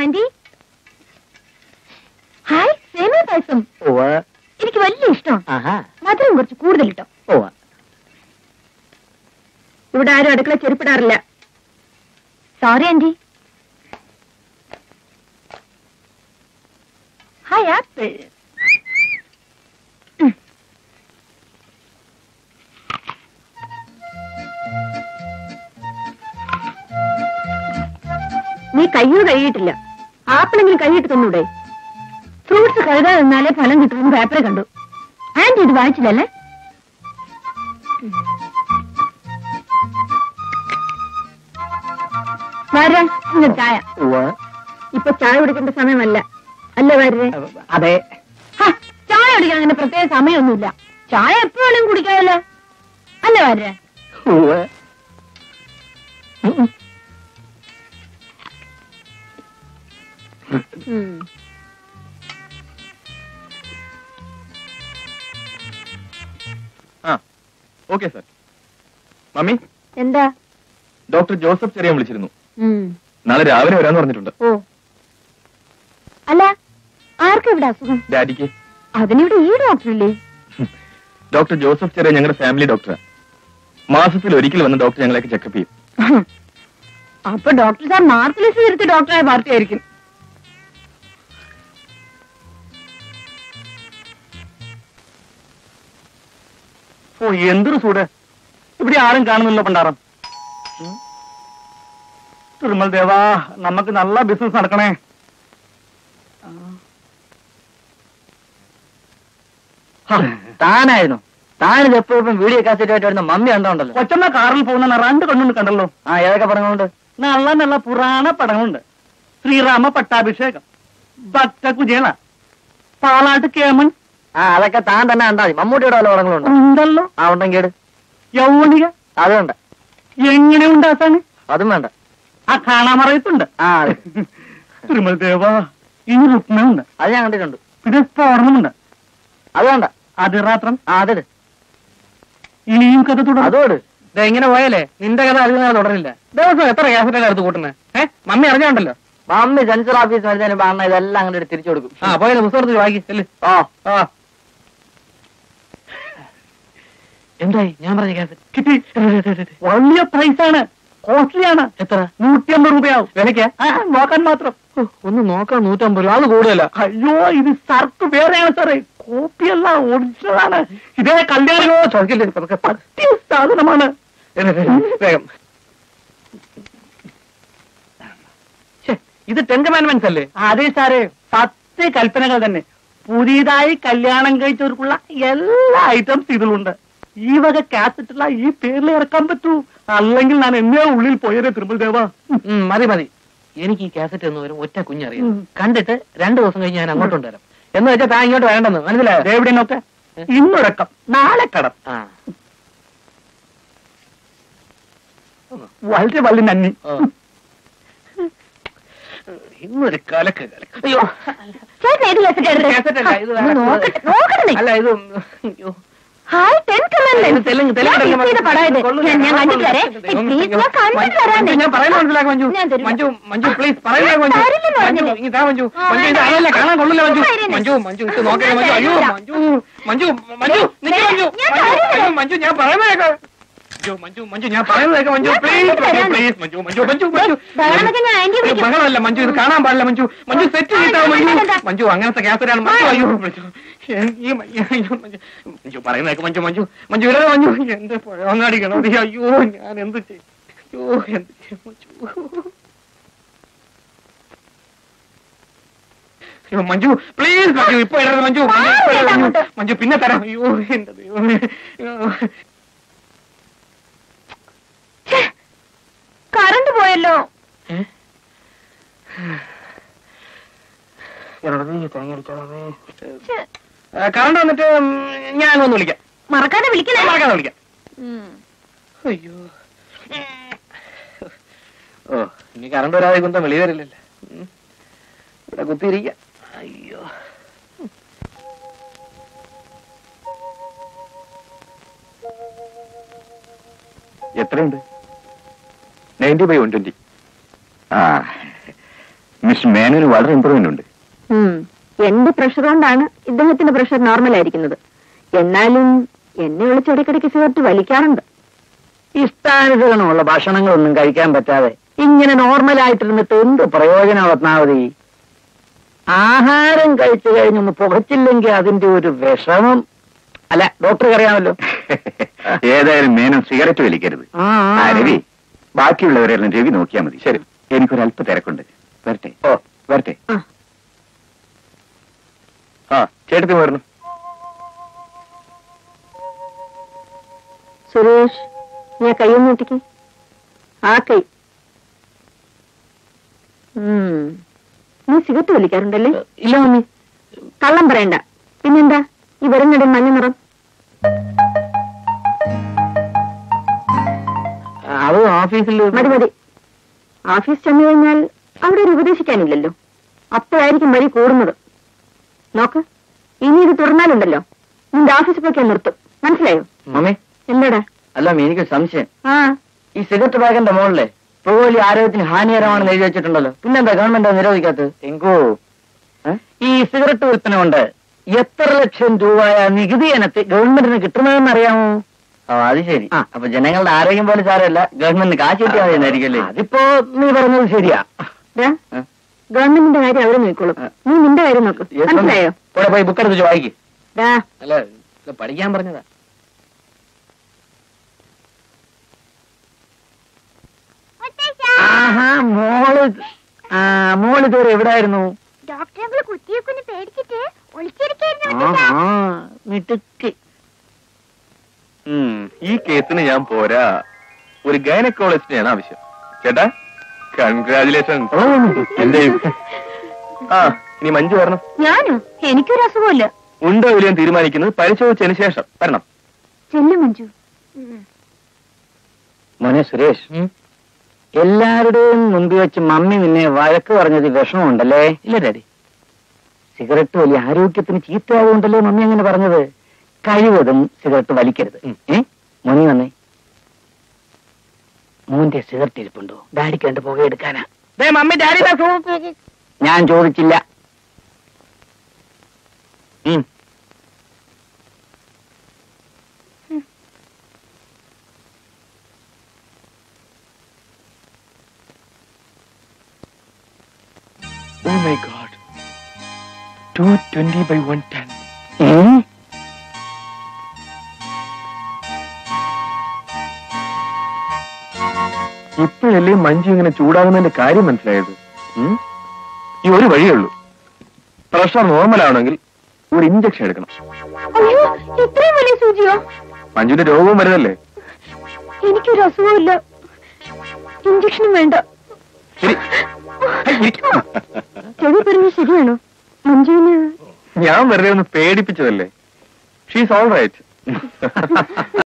Anti hi സേമിയ പായസം എനിക്ക് വലിയ ഇഷ്ടം മധുരം കുറച്ച് കൂടുതൽ ഇട്ടോ ഇവിടെ ആരും അടുക്കള ചെരുപ്പിടാറില്ല സോറി ആന്റി ഹായ് ആപ്പിൾ നീ കയ്യോ കഴിയിട്ടില്ല ആപ്പിളെങ്കിലും കഴിയിട്ട് തന്നൂടെ ഫ്രൂട്ട്സ് കഴുകാതെ നിന്നാലേ ഫലം കിട്ടുമെന്ന് പേപ്പറിൽ കണ്ടു ആന്റി ഇത് വായിച്ചില്ലല്ലേ വരാൻ ഇന്ന് ചായ ഇപ്പൊ ചായ കുടിക്കേണ്ട സമയമല്ല അല്ലേ വരേ അതെ ചായ കുടിക്കാൻ അങ്ങനെ പ്രത്യേക സമയമൊന്നുമില്ല ചായ എപ്പോഴും കുടിക്കാമല്ലോ അല്ലേ വരേ ഓക്കെ സർ മമ്മി എന്താ ഡോക്ടർ ജോസഫ് ചെറിയാൻ വിളിച്ചിരുന്നു ഉം. നാളെ രാവിലെ വരാന്ന് പറഞ്ഞിട്ടുണ്ട് ഓ അല്ല ആർക്കും ഇവിടെ അസുഖം ഡാഡിക്ക് അതിനിവിടെ ഈ ഡോക്ടറില്ലേ ഡോക്ടർ ജോസഫ് ചെറിയ ഞങ്ങളുടെ ഫാമിലി ഡോക്ടറാണ് മാസത്തിൽ ഒരിക്കൽ വന്ന് ഡോക്ടർ ഞങ്ങളെയൊക്കെ ചെക്കപ്പ് ചെയ്യും അപ്പൊ ഡോക്ടർ സാർ മാർക്ക് ലിസ്റ്റ് തിരുത്തി ഡോക്ടറായ പാർട്ടി ആയിരിക്കും ഓ എന്തൊരു സൂട് ഇവിടെ ആരും കാണുന്നില്ല പണ്ടാറം തിരുമൽ ദേവാ നമുക്ക് നല്ല ബിസിനസ് നടക്കണേ താനായിരുന്നു താനിത് എപ്പോഴും വീഡിയോ കാസറ്റ് ആയിട്ട് വരുന്ന മമ്മി കണ്ടോണ്ടല്ലോ കൊച്ചമ്മ കാറിൽ പോകുന്ന രണ്ട് കണ്ണുണ്ട് കണ്ടല്ലോ ആ ഏതൊക്കെ പറഞ്ഞുകൊണ്ട് നല്ല നല്ല പുരാണ പടങ്ങളുണ്ട് ശ്രീരാമ പട്ടാഭിഷേകം ഭക്ത കുചേള പാലാട്ട് കേമൻ ആ അതൊക്കെ താൻ തന്നെ കണ്ടാ മതി മമ്മൂട്ടിയുടെ വല്ല പടങ്ങളുണ്ട് ഉണ്ടല്ലോ ആ ഉണ്ടെങ്കിൽ എടു. യൗവനിക അതുണ്ട് എങ്ങനെ ഉണ്ടാക്കാണ് അതും വേണ്ട ആ കാണാമറയത്തുണ്ട് ആ അതെ. തിരുമൽ ദേവ ഇനി രുക്മയുണ്ട് അത് ഞാൻ കണ്ടിട്ടുണ്ട് പിന്നെ സ്ഫോടനമുണ്ട് അത് വേണ്ട അതിറാത്രം ആ അതെട് ഇനിയും കഥ തുടരും അതും എടു എങ്ങനെ പോയാലേ നിന്റെ കഥ അധികം തുടരില്ല ദിവസം എത്ര ഗ്യാസിന്റെ അടുത്ത് കൂട്ടുന്നത് ഏഹ് മമ്മി അറിഞ്ഞോണ്ടല്ലോ മമ്മി സെൻസർ ഓഫീസ് വരുന്നതിന് പറഞ്ഞ ഇതെല്ലാം അങ്ങോട്ട് എടുത്ത് തിരിച്ചു കൊടുക്കും ആ പോയാലേ പുസ്തകത്തിൽ വായിക്കി ചെല്ല് ഓ ആ എന്തായി ഞാൻ പറഞ്ഞ ഗ്യാസ് കിട്ടി വലിയ പ്രൈസ് ആണ് കോസ്റ്റ്ലി ആണ് എത്ര നൂറ്റി അമ്പത് രൂപയാവും വിലക്ക് ആ, നോക്കാൻ മാത്രം ഒന്ന് നോക്കാം നൂറ്റമ്പത് രൂപ അത് കൂടുതല അയ്യോ ഇത് സർക്ക് വേറെയാണ് സാറേ കോപ്പിയല്ല ഒറിജിനൽ ആണ് ഇതേ കല്യാണമോ ചോദിക്കില്ലേ ഇതൊക്കെ സത്യ സാധനമാണ് വേഗം ഛെ, ഇത് ടെൻ കമാൻഡ്മെന്റ്സ് അല്ലേ അതെ സാറേ പത്ത് കൽപ്പനകൾ തന്നെ പുതിയതായി കല്യാണം കഴിച്ചവർക്കുള്ള എല്ലാ ഐറ്റംസ് ഇതിലുണ്ട് ഈ വക കാസറ്റുള്ള ഈ പേരിൽ ഇറക്കാൻ പറ്റൂ അല്ലെങ്കിൽ ഞാൻ എന്നേ ഉള്ളിൽ പോയതേ തിരുമൽ ദേവ മതി മതി എനിക്ക് ഈ കാസറ്റ് എന്ന് വരും ഒറ്റ കുഞ്ഞറിയാം കണ്ടിട്ട് രണ്ടു ദിവസം കഴിഞ്ഞ് ഞാൻ അങ്ങോട്ട് വരാം എന്ന് വെച്ചാൽ താൻ ഇങ്ങോട്ട് വേണ്ടെന്ന് മനസ്സിലായോ എവിടെ നോക്കെ ഇന്നുറക്കം നാളെ കടം ആ വളരെ വലിയ നന്ദി ഓ. ഇന്നൊരു കലക്ക് കലക്ക് അയ്യോ ചേട്ടൻ ഏത് കേസറ്റ് കാസറ്റ് അല്ല, ഇത് വേറെ- നോക്കട്ടെ നോക്കട്ടെ അല്ല ഇത് അയ്യോ ഹായ് ടെൻ ഇത് തെലുങ്ക് തെലുങ്ക് പടായത് കൊള്ളില്ല. ഞാൻ ഞാൻ കണ്ടിട്ട് വരാം പ്ലീസ് ഞാൻ കണ്ടിട്ട് വരാന്നേ ഞാൻ പറയുന്നത് മനസ്സിലാക്ക് മഞ്ജു ഞാൻ തരില്ല. മഞ്ജു മഞ്ജു പ്ലീസ് പറയുന്നത് മഞ്ജു തരില്ലെന്ന് മഞ്ജു പറഞ്ഞില്ലേ? ഇങ്ങ് താ മഞ്ജു ആ, മഞ്ജു ഇത് വേണ്ട. അതല്ല കാണാൻ കൊള്ളില്ല മഞ്ജു ഞാൻ തരില്ല. മഞ്ജു മഞ്ജു ഇത് നോക്കേ ഞാൻ മഞ്ജു അയ്യോ തരില്ല. മഞ്ജു മഞ്ജു മഞ്ജു നിക്ക് ഞാൻ- മഞ്ജു ഞാൻ മഞ്ജു, തരില്ല. അയ്യോ മഞ്ജു ഞാൻ പറയുന്നത് കേൾക്ക് അയ്യോ മഞ്ജു മഞ്ജു ഞാൻ പറയുന്നത് കേൾക്ക് മഞ്ജു ഞാൻ പ്ലീസ് കണ്ടിട്ട് മഞ്ജു വരാം. പ്ലീസ് മഞ്ജു മഞ്ജു മഞ്ജു മഞ്ജു ബഹളമൊക്കെ ഞാൻ ആന്റിയെ ഇത് വിളിക്കും. ബഹളമല്ല മഞ്ജു ഇത് കാണാൻ പാടില്ല മഞ്ജു മഞ്ജു സെറ്റ് ആ, ചെയ്താ ഞാൻ മഞ്ജു കണ്ടതാ. മഞ്ജു അങ്ങനത്തെ ക്യാസറ്റാണ് മഞ്ജു അയ്യോ മഞ്ജു ഈ മ- അയ്യോ മഞ്ജു മഞ്ജു പറയുന്ന കേൾക്ക് മഞ്ജു മഞ്ജു മഞ്ജു ഇല്ല മഞ്ജു എന്ത് അങ്ങാടിക്കണം അയ്യോ ഞാൻ എന്ത് ചെയ്യും അയ്യോ എന്ത് ചെയ്യും മഞ്ജു അയ്യോ മഞ്ജു പ്ലീസ് മഞ്ജു ഇപ്പൊ ഇടരുത് മഞ്ജു മഞ്ജു ഇപ്പൊ ഇടരുത് മഞ്ജു മഞ്ജു പിന്നെ തരാം അയ്യോ എന്റെ ദൈവമേ അയ്യോ. കറണ്ട് പോയല്ലോ ഛെ, കറണ്ട് വന്നിട്ട് ഉം, ഞാൻ ഒന്ന് വിളിക്കാം മറക്കാതെ വിളിക്കണേ മറക്കാതെ വിളിക്കാം ഉം. അയ്യോ ഓ ഇനി കറണ്ട് വരാതെ കുന്തം വെളി വരില്ലല്ലോ ഉം. ഇവിടെ കുത്തിയിരിക്കാം അയ്യോ എത്രയുണ്ട് നയൻറ്റി ബൈ വൺ ട്വന്റി ആ മിസ്റ്റർ മേനോന് വളരെ ഇമ്പ്രൂവ്മെന്റ് ഉണ്ട് ഉം. എന്റെ പ്രഷർ കൊണ്ടാണ് ഇദ്ദേഹത്തിന്റെ പ്രഷർ നോർമൽ ആയിരിക്കുന്നത് എന്നാലും എന്നെ വിളിച്ച് ഇടയ്ക്കിടയ്ക്ക് സിഗരറ്റ് വലിക്കാറുണ്ട് ഇഷ്ടാനുസരണമുള്ള ഭക്ഷണങ്ങളൊന്നും കഴിക്കാൻ പറ്റാതെ ഇങ്ങനെ നോർമൽ ആയിട്ടിരുന്നിട്ട് എന്ത് പ്രയോജനം പത്മാവതി ആഹാരം കഴിച്ചു കഴിഞ്ഞൊന്ന് പുകച്ചില്ലെങ്കിൽ അതിന്റെ ഒരു വിഷമം അല്ല ഡോക്ടർക്ക് അറിയാമല്ലോ ഏതായാലും മേനോൻ സിഗരറ്റ് വലിക്കരുത് ആ, ആ, രവി ബാക്കിയുള്ളവരെല്ലാം രവി നോക്കിയാൽ മതി ശരി എനിക്കൊരല്പ തിരക്കുണ്ട് വരട്ടെ ഓ വരട്ടെ ആ. ആ ചേട്ടത്തി പോയിരുന്നു സുരേഷ് നീ ആ കൈയൊന്ന് ഒട്ടിക്ക് ആ കൈ ഉം. നീ സിഗരറ്റ് വലിക്കാറുണ്ടല്ലേ ഇല്ല മമ്മി കള്ളം പറയണ്ട പിന്നെന്താ ഈ വരുന്നിടം മഞ്ഞ നിറം അത് ഓഫീസിൽ മതി മതി ഓഫീസ് ചെന്നു കഴിഞ്ഞാൽ അവിടെ ഒരു ഉപദേശിക്കാനില്ലല്ലോ അപ്പോഴായിരിക്കും വഴി കൂടുന്നത് നോക്ക് ഇനി ഇത് തുറന്നാലുണ്ടല്ലോ നിന്റെ ഓഫീസിൽ പോയി ഞാൻ നിർത്തും മനസ്സിലായോ മമ്മി എന്താടാ അല്ല എനിക്ക് സംശയം ആ ഈ സിഗരറ്റ് ബാഗിന്റെ മുകളിലെ പുകവലി ആരോഗ്യത്തിന് ഹാനികരമാണെന്ന് എഴുതി വെച്ചിട്ടുണ്ടല്ലോ പിന്നെന്താ ഗവൺമെന്റ് അത് നിരോധിക്കാത്തത് എങ്കോ ഈ സിഗരറ്റ് വിൽപ്പന കൊണ്ട് എത്ര ലക്ഷം രൂപ നികുതി ഇനത്തിൽ ഗവൺമെന്റിന് കിട്ടുന്നതെന്ന് അറിയാമോ ഓ അത് ശരി അപ്പൊ ജനങ്ങളുടെ ആരോഗ്യം പോലെ സാരമല്ല ഗവൺമെന്റിന് കാശ് കിട്ടിയാൽ മതിയായിരിക്കല്ലേ അതിപ്പോ നീ പറഞ്ഞത് ശരിയാ ദാ, ആ. ഗവൺമെന്റിന്റെ കാര്യം അവര് നോക്കിക്കോളും നീ നിന്റെ കാര്യം നോക്ക് മനസ്സിലായോ കൂടെ പോയി ബുക്ക് എടുത്ത് വായിക്കും ദാ അല്ല ഇത് പഠിക്കാൻ പറഞ്ഞതാ ആഹാ മോള് ആ മോള് ഇതുവരെ എവിടായിരുന്നു ഡോക്ടർ അങ്കിൾ കുത്തിയൊക്കെ പേടിച്ചിട്ട് ഒളിച്ചിരിക്കായിരുന്നു ആഹാ മിടുക്കി ഉം, ഈ കേസിന് ഞാൻ പോരാ ഒരു ഗൈനക്കോളജിസ്റ്റിനെയാണ് ആവശ്യം ചേട്ടാ കൺഗ്രാചുലേഷൻ എന്റെ ആ ഇനി മഞ്ജു വരണം ഞാനോ എനിക്കൊരു അസുഖമില്ല ഉണ്ടോ ഇല്ലയോ എന്ന് തീരുമാനിക്കുന്നത് പരിശോധിച്ചതിന് ശേഷം വരണം ചെല്ലു മഞ്ജു മോനെ സുരേഷ് ഉം. എല്ലാവരുടെയും മുൻപിൽ വെച്ച് മമ്മി നിന്നെ വഴക്ക് പറഞ്ഞത് വിഷമമുണ്ടല്ലേ ഇല്ല ഡാഡി സിഗരറ്റ് വലിയ ആരോഗ്യത്തിന് ചീത്തയാവുണ്ടല്ലേ മമ്മി അങ്ങനെ പറഞ്ഞത് കഴിവതും സിഗരറ്റ് വലിക്കരുത് ഉം. ഏ മോനി വന്നേ മോന്റെ സിഗരറ്റ് ഇരിപ്പുണ്ടോ ഡാഡിക്ക് രണ്ട് പുക എടുക്കാനാ ദേ മമ്മി ഡാഡി ഞാൻ ചോദിച്ചില്ല ഉം. Oh my God. 220 by 110. ഏ? ഇപ്പോഴല്ലേ മഞ്ജു ഇങ്ങനെ ചൂടാകുന്നതിന്റെ കാര്യം മനസ്സിലായത് ഉം? ഈ ഒരു വഴിയേ ഉള്ളൂ പ്രഷർ നോർമൽ ആവണമെങ്കിൽ ഒരു ഇഞ്ചക്ഷൻ എടുക്കണം അയ്യോ ഇത്രയും വലിയ സൂചിയോ മഞ്ജുവിന്റെ രോഗവും വരുന്നല്ലേ എനിക്കൊരു അസുഖമില്ല ഇഞ്ചക്ഷനും വേണ്ട ശരി ചെവി പറഞ്ഞത് ശരിയാണോ മഞ്ജുവിന് ഞാൻ വെറുതെ ഒന്ന് പേടിപ്പിച്ചതല്ലേ ഷീസ് ഓൾ റൈറ്റ്